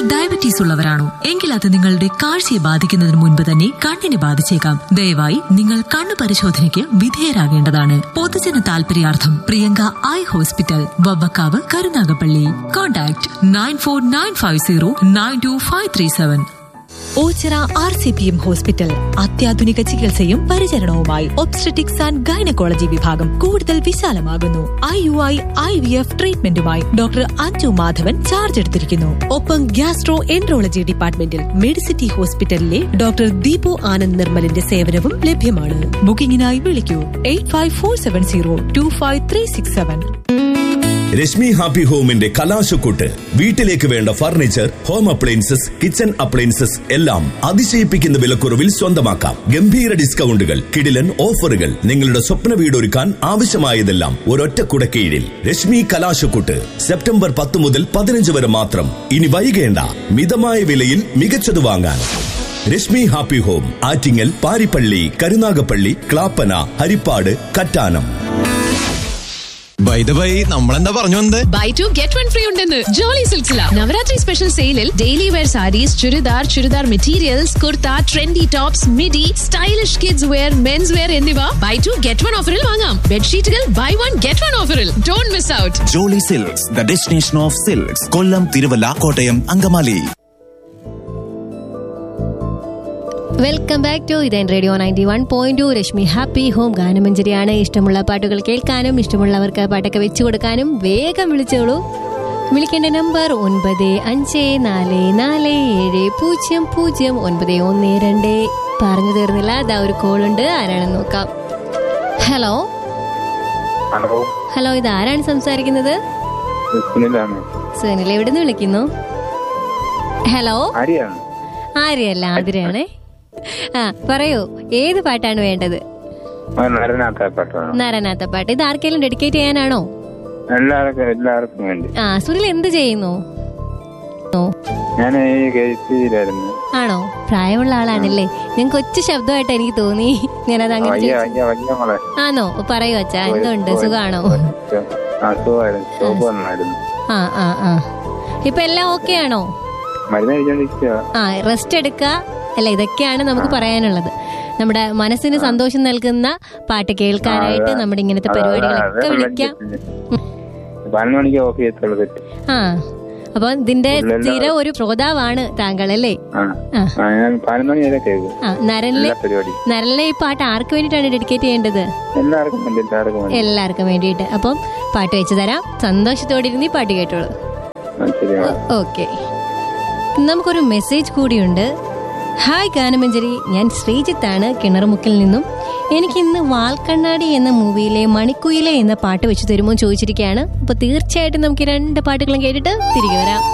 Diabetes ഉള്ളവരാണോ എങ്കിൽ അത് നിങ്ങളുടെ കാഴ്ചയെ ബാധിക്കുന്നതിന് മുൻപ് തന്നെ കണ്ണിനെ ബാധിച്ചേക്കാം ദയവായി നിങ്ങൾ കണ്ണു പരിശോധനയ്ക്ക് വിധേയരാകേണ്ടതാണ് പൊതുജന താൽപര്യാർത്ഥം Priyanka eye hospital Vavvakkavu Karunagappally contact nine four nine five zero nine two five three seven Oachira R C P M hospital അത്യാധുനിക ചികിത്സയും പരിചരണവുമായി ഒബ്സ്ട്രറ്റിക്സ് ആൻഡ് ഗൈനക്കോളജി വിഭാഗം കൂടുതൽ വിശാലമാകുന്നു I U I I V F ട്രീറ്റ്മെന്റുമായി ഡോക്ടർ അഞ്ജു മാധവൻ ചാർജ് എടുത്തിരിക്കുന്നു ഒപ്പം ഗ്യാസ്ട്രോ എൻട്രോളജി ഡിപ്പാർട്ട്മെന്റിൽ മെഡിസിറ്റി ഹോസ്പിറ്റലിലെ ഡോക്ടർ ദീപു ആനന്ദ് നിർമ്മലിന്റെ സേവനവും ലഭ്യമാണ് ബുക്കിംഗിനായി വിളിക്കൂ eight five four seven zero two five three six seven Reshmi happy ഹോമിന്റെ കലാശക്കൂട്ട് വീട്ടിലേക്ക് വേണ്ട furniture home appliances kitchen appliances എല്ലാം അതിശയിപ്പിക്കുന്ന വിലക്കുറവിൽ സ്വന്തമാക്കാം ഗംഭീര ഡിസ്കൗണ്ടുകൾ കിടിലൻ ഓഫറുകൾ നിങ്ങളുടെ സ്വപ്ന വീടൊരുക്കാൻ ആവശ്യമായതെല്ലാം ഒരൊറ്റ കുടക്കീഴിൽ രശ്മി കലാശക്കൂട്ട് സെപ്റ്റംബർ പത്ത് മുതൽ പതിനഞ്ച് വരെ മാത്രം ഇനി വൈകേണ്ട മിതമായ വിലയിൽ മികച്ചത് വാങ്ങാൻ Reshmi happy home Attingal Paripally Karunagappally Clappana Harippad Kattanam buy the buy നമ്മളെന്താ പറഞ്ഞു വന്നത് buy two get one free ഉണ്ടെന്ന് ജോളി സിൽസില നവരാത്രി സ്പെഷ്യൽ സെയിലിൽ daily wear sarees churidar churidar materials kurta trendy tops midi stylish kids wear men's wear എന്നിവ ബൈ ടു ഗെറ്റ് വൺ ഓഫറിൽ വാങ്ങാം ബെഡ്ഷീറ്റുകൾ ബൈ വൺ ഗെറ്റ് വൺ ഓഫറിൽ don't miss out Jolly silks the destination of silks Kollam Thiruvalla Kottayam Angamaly welcome back to ഇതൻ radio ninety one point two Reshmi happy home ഗാനമഞ്ജരിയാണ് ഇഷ്ടമുള്ള പാട്ടുകൾ കേൾക്കാനും ഇഷ്ടമുള്ളവർക്ക് പാട്ടൊക്കെ വെച്ചു കൊടുക്കാനും വേഗം വിളിച്ചോളൂ വിളിക്കേണ്ട നമ്പർ ഒൻപത് അഞ്ച് നാല് നാല് ഏഴ് പൂജ്യം പൂജ്യം ഒൻപത് ഒന്ന് രണ്ട് പറഞ്ഞു തീർന്നില്ല അതാ ഒരു കോൾ ഉണ്ട് ആരാണെന്ന് നോക്കാം ഹലോ ഹലോ ഹലോ ഇത് ആരാണ് സംസാരിക്കുന്നത് സുനിലാണ് സുനിൽ എവിടെ നിന്ന് വിളിക്കുന്നു ഹലോ ആര്യാണ് ആര്യല്ല ആതിരയാണേ ആ പറയൂ ഏത് പാട്ടാണ് വേണ്ടത് നരനാത്ത പാട്ടാണ് നാരായണാത്ത പാട്ട് ഇത് ആർക്കെങ്കിലും ഡെഡിക്കേറ്റ് ചെയ്യാനാണോ എല്ലാവർക്കും എല്ലാവർക്കും വേണ്ടി ആ സുനിൽ എന്ത് ചെയ്യുന്നു ഓ, ഞാൻ ഈ കേസിലായിരുന്നു ആണോ പ്രായമുള്ള ആളാണല്ലേ ഞാൻ കൊച്ചു ശബ്ദമായിട്ട് എനിക്ക് തോന്നി ഞാനത് അങ്ങനെ വയ്യ ചോദിച്ചു. വയ്യ വയ്യ മോളെ ആണോ പറയൂ അച്ഛാ എന്തുണ്ട് സുഖാണോ ആ സുഖമായിരുന്നു സ്റ്റോപ്പ് വന്നായിരുന്നു ആ ആ ആ ഇപ്പൊ എല്ലാം ഓക്കെ ആണോ മരുന്ന് കഴിച്ചോണ്ടിരിക്കുക ആ റെസ്റ്റ് എടുക്ക അല്ല ഇതൊക്കെയാണ് നമുക്ക് പറയാനുള്ളത് നമ്മുടെ മനസ്സിന് സന്തോഷം നൽകുന്ന പാട്ട് കേൾക്കാനായിട്ട് നമ്മുടെ ഇങ്ങനത്തെ പരിപാടികളൊക്കെ വിളിക്കാം പതിനൊന്ന് മണിക്ക് ഓഫ് ചെയ്യത്തുള്ളൂ തെറ്റ് ആ അപ്പൊ ഇതിന്റെ ഇല്ലല്ല. സ്ഥിര ഒരു ശ്രോതാവാണ് താങ്കൾ അല്ലേ ആ ആ. ആ, ഞാൻ പതിനൊന്ന് മണി വരെ കേൾക്കും ആ നരനിലെ എല്ലാ പരിപാടി നരനിലെ ഈ പാട്ട് ആർക്ക് വേണ്ടിയിട്ടാണ് ഡെഡിക്കേറ്റ് ചെയ്യേണ്ടത് എല്ലാവർക്കും വേണ്ടി എല്ലാവർക്കും വേണ്ടി എല്ലാവർക്കും വേണ്ടിയിട്ട് അപ്പം പാട്ട് വെച്ച് തരാം സന്തോഷത്തോടെ ഇരുന്ന് ഈ പാട്ട് കേട്ടോളൂ ആ, ശരിയാണ് ഓക്കെ നമുക്കൊരു മെസ്സേജ് കൂടിയുണ്ട് ഹായ് ഗാനമഞ്ജരി ഞാൻ ശ്രീജിത്താണ് കിണറുമുക്കിൽ നിന്നും എനിക്ക് ഇന്ന് വാൽക്കണ്ണാടി എന്ന മൂവിയിലെ മണിക്കുയിലെ എന്ന പാട്ട് വെച്ച് തരുമോ എന്ന് ചോദിച്ചിരിക്കുകയാണ് അപ്പൊ തീർച്ചയായിട്ടും നമുക്ക് ഈ രണ്ട് പാട്ടുകളും കേട്ടിട്ട് തിരികെ വരാം